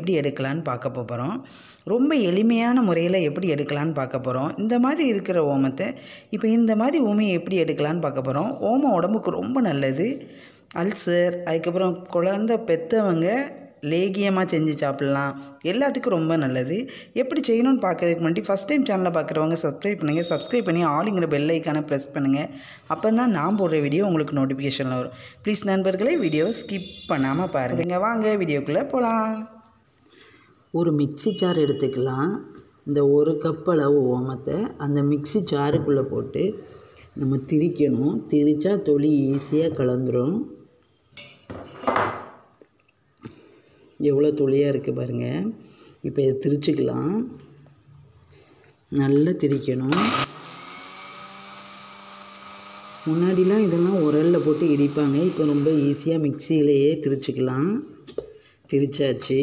எப்படி எடுக்கலான்னு பார்க்க போகிறோம் ரொம்ப எளிமையான முறையில் எப்படி எடுக்கலான்னு பார்க்க போகிறோம் இந்த மாதிரி இருக்கிற ஓமத்தை இப்போ இந்த மாதிரி ஓமையை எப்படி எடுக்கலான்னு பார்க்க போகிறோம் ஓமம் உடம்புக்கு ரொம்ப நல்லது அல்சர் அதுக்கப்புறம் குழந்த பெற்றவங்க லேகியமாக செஞ்சு சாப்பிட்லாம் எல்லாத்துக்கும் ரொம்ப நல்லது எப்படி செய்யணும்னு பார்க்கறதுக்கு முன்னாடி ஃபஸ்ட் டைம் சேனலை பார்க்குறவங்க சப்ஸ்கிரைப் பண்ணுங்கள் சப்ஸ்கிரைப் பண்ணி ஆளுங்கிற பெல் ஐக்கானை ப்ரெஸ் பண்ணுங்கள் அப்போ தான் நான் போடுற வீடியோ உங்களுக்கு நோட்டிஃபிகேஷனில் வரும் ப்ளீஸ் நண்பர்களே வீடியோவை ஸ்கிப் பண்ணாமல் பாருங்க வாங்க வீடியோக்குள்ளே போகலாம் ஒரு மிக்ஸி ஜார் எடுத்துக்கலாம் இந்த ஒரு கப் அளவு ஓமத்தை அந்த மிக்ஸி ஜாருக்குள்ளே போட்டு நம்ம திரிக்கணும் திரிச்சா தொளி ஈஸியாக கலந்துரும் எவ்வளோ துளியாக இருக்குது பாருங்கள் இப்போ இதை திரிச்சுக்கலாம் நல்லா திரிக்கணும் முன்னாடிலாம் இதெல்லாம் உரலில் போட்டு இடிப்பாங்க இப்போ ரொம்ப ஈஸியாக மிக்சியிலேயே திரிச்சுக்கலாம் திரிச்சாச்சு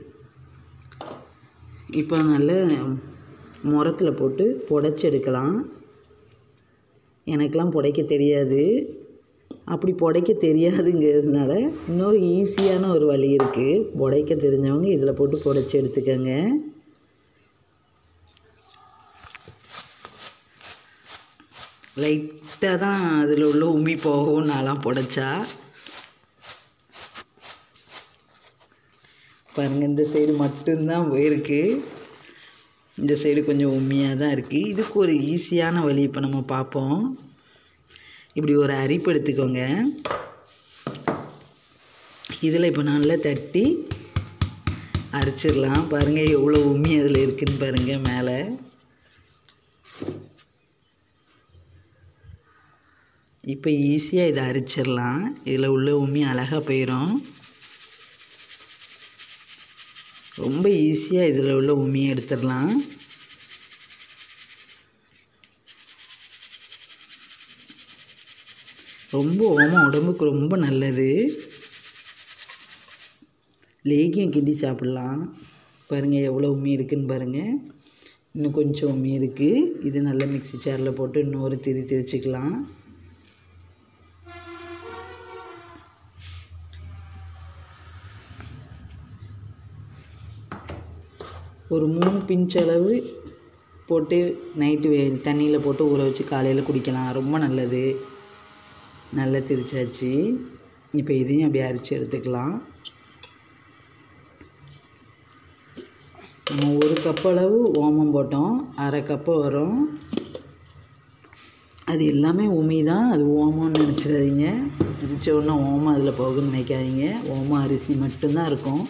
இப்போ நல்ல முரத்தில் போட்டு புடச்சி எடுக்கலாம் எனக்கெலாம் புடைக்க தெரியாது அப்படி புடைக்க தெரியாதுங்கிறதுனால இன்னொரு ஈஸியான ஒரு வழி இருக்குது புடைக்க தெரிஞ்சவங்க இதில் போட்டு புடைச்சி எடுத்துக்கோங்க லைட்டாக தான் அதில் உள்ள உமி போகும் நான்லாம் புடைச்சா பாருங்கள் இந்த சைடு மட்டும்தான் போயிருக்கு இந்த சைடு கொஞ்சம் உண்மையாக தான் இருக்குது இதுக்கு ஒரு ஈஸியான வழி இப்போ நம்ம பார்ப்போம் இப்படி ஒரு அரிப்பு எடுத்துக்கோங்க இதில் இப்போ நல்லா தட்டி அரைச்சிடலாம் பாருங்கள் எவ்வளோ உம்மி அதில் இருக்குதுன்னு பாருங்கள் மேலே இப்போ ஈஸியாக இதை அரிச்சிடலாம் இதில் உள்ள உம்மி அழகாக போயிடும் ரொம்ப ஈஸியாக இதில் உள்ள உண்மையை எடுத்துடலாம் ரொம்ப ஓமம் உடம்புக்கு ரொம்ப நல்லது லேகியம் கிண்டி சாப்பிட்லாம் பாருங்கள் எவ்வளோ உம்மி இருக்குதுன்னு பாருங்கள் இன்னும் கொஞ்சம் உம்மி இருக்குது இது நல்ல மிக்ஸி ஜாரில் போட்டு இன்னொரு திரி திரிச்சிக்கலாம் ஒரு மூணு பிஞ்ச் அளவு போட்டு நைட்டு வே தண்ணியில் போட்டு ஊற வச்சு காலையில் குடிக்கலாம் ரொம்ப நல்லது நல்லா திரிச்சாச்சு இப்போ இதையும் அப்படியே அரிச்சு எடுத்துக்கலாம் நம்ம ஒரு கப் அளவு ஓமம் போட்டோம் அரை கப்பு வரும் அது எல்லாமே உமி தான் அது ஓமம்னு நினச்சிடாதீங்க திரிச்ச உடனே ஓமம் அதில் போகுன்னு நினைக்காதீங்க ஓமம் அரிசி மட்டும்தான் இருக்கும்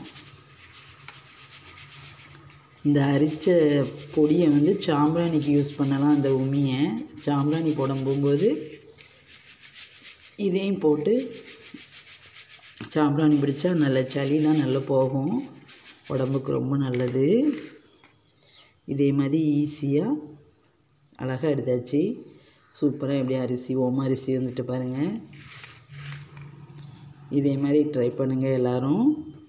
இந்த அரித்த பொடியை வந்து சாம்பிராணிக்கு யூஸ் பண்ணலாம் அந்த உமியை சாம்பிராணி போட போகும்போது இதையும் போட்டு சாம்பிராணி பிடிச்சா நல்ல சளிலாம் நல்லா போகும் உடம்புக்கு ரொம்ப நல்லது இதே மாதிரி ஈஸியாக அழகாக எடுத்தாச்சு சூப்பராக எப்படி அரிசி ஓம அரிசி வந்துட்டு பாருங்கள் இதே மாதிரி ட்ரை பண்ணுங்கள் எல்லோரும்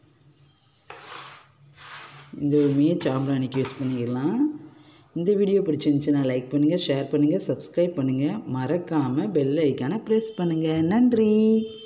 இந்த உண்மையை சாம்பிராணிக்கு யூஸ் பண்ணிக்கலாம் இந்த வீடியோ பிடிச்சிருந்துச்சுன்னா லைக் பண்ணுங்கள் ஷேர் பண்ணுங்கள் சப்ஸ்கிரைப் பண்ணுங்கள் மறக்காமல் பெல் ஐக்கானை ப்ரெஸ் பண்ணுங்கள் நன்றி